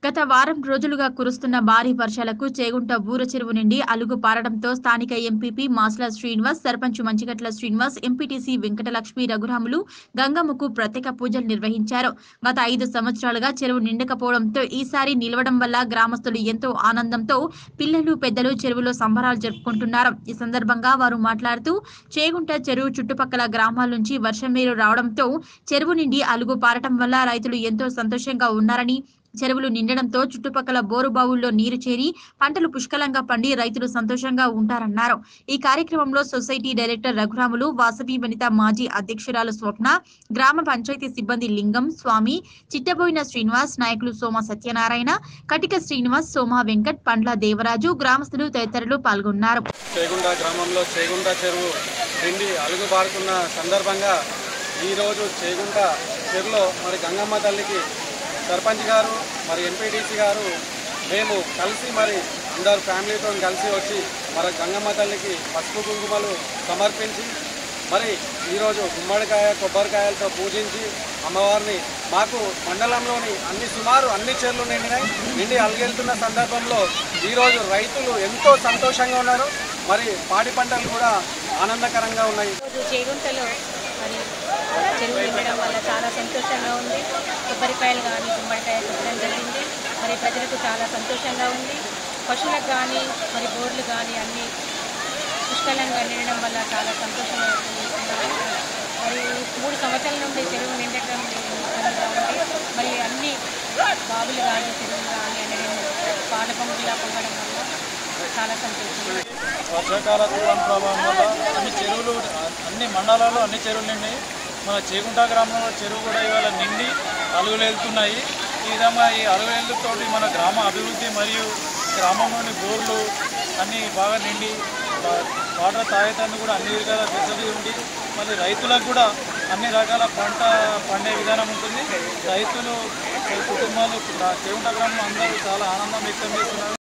గత వారం రోజులుగా కురుస్తున్న భారీ వర్షాలకు చేగుంట ఊర చెరువు నుండి అలుగు పారడంతో స్థానిక ఎంపీపీ మాస్ల శ్రీనివాస్ సర్పంచ్ మంచిగట్ల శ్రీనివాస్ ఎంపీటీసీ వెంకటలక్ష్మి రఘురాములు గంగమ్మకు ప్రత్యేక పూజలు నిర్వహించారు గత ఐదు సంవత్సరాలుగా చెరువు నిండకపోవడంతో ఈసారి నిలవడం వల్ల గ్రామస్తులు ఎంతో ఆనందంతో పిల్లలు పెద్దలు చెరువులో సంబరాలు జరుపుకుంటున్నారు ఈ సందర్భంగా వారు మాట్లాడుతూ చేగుంట చెరువు చుట్టుపక్కల గ్రామాల నుంచి వర్షం నీరు రావడంతో చెరువు నుండి అలుగు పారటం వల్ల రైతులు ఎంతో సంతోషంగా ఉన్నారని చెరువులు నిండడంతో చుట్టుపక్కల బోరు బావుల్లో నీరు చేరి పంటలు పుష్కలంగా పండి రైతులు సంతోషంగా ఉంటారన్నారు ఈ కార్యక్రమంలో సొసైటీ డైరెక్టర్ రఘురాములు వాసవి వనిత మాజీ అధ్యక్షురాలు స్వప్న గ్రామ పంచాయతీ సిబ్బంది లింగం స్వామి చిట్టబోయిన శ్రీనివాస్ నాయకులు సోమ సత్యనారాయణ కటిక శ్రీనివాస్ సోమ వెంకట్ పండ్ల దేవరాజు గ్రామస్తులు తదితరులు పాల్గొన్నారు చేగుండ గ్రామంలో చేగుండ చెరువు నిండి అలుగు బారుతున్న సందర్భంగా ఈరోజు చేగుంట చెరువులో మరి గంగమ్మ తల్లికి సర్పంచ్ గారు మరి ఎంపీటీసీ గారు మేము కలిసి మరి అందరు ఫ్యామిలీతో కలిసి వచ్చి మరి గంగమ్మ తల్లికి పసుపు కుంకుమలు సమర్పించి మరి ఈరోజు గుమ్మడికాయ కొబ్బరికాయలతో పూజించి అమ్మవారిని మాకు మండలంలోని అన్ని సుమారు అన్ని చెర్లు నిండినాయి నిండి అలిగెళ్తున్న సందర్భంలో ఈరోజు రైతులు ఎంతో సంతోషంగా ఉన్నారు మరి పాడి పంటలు కూడా ఆనందకరంగా ఉన్నాయి రోజు చేగుంటలో మరి చెరువు నిండడం వల్ల చాలా సంతోషంగా ఉంది కొబ్బరికాయలు కానీ గుమ్మడికాయ కొట్టడం జరిగింది మరి ప్రజలకు చాలా సంతోషంగా ఉంది పశువులకు కానీ మరి బోర్లు కానీ అన్నీ పుష్కలంగా నిండడం వల్ల చాలా సంతోషంగా ఉన్నాము మరి మూడు సంవత్సరాల నుండి చెరువు నిండటం ఇబ్బందిగా ఉంది మరి అన్ని బావులు కానీ చెరువులు కానీ నిండడం పాల పొంగులా పొంగడం వల్ల చాలా సంతోషంగా ఉంది. వర్షాకాల తుఫాన్ ప్రభావం వల్ల అన్ని చెరువులు అన్ని మండలాల్లో అన్ని చెరువులు నిండి మన చేగుంట గ్రామంలో చెరువు కూడా ఇవాళ నిండి అలుగులు వెళ్తున్నాయి ఈ విధంగా ఈ అలుగులతోటి మన గ్రామ అభివృద్ధి మరియు గ్రామంలోని బోర్లు అన్నీ బాగా నిండి వా- వాటర్ తాగేటందుకు కూడా అన్ని విధాల ఫెసిలిటీ ఉంది మళ్ళీ రైతులకు కూడా అన్ని రకాల పంట పండే విధానం ఉంటుంది రైతులు కుటుంబాలు చేగుంట గ్రామం అందరూ చాలా ఆనందం వ్యక్తం చేస్తున్నారు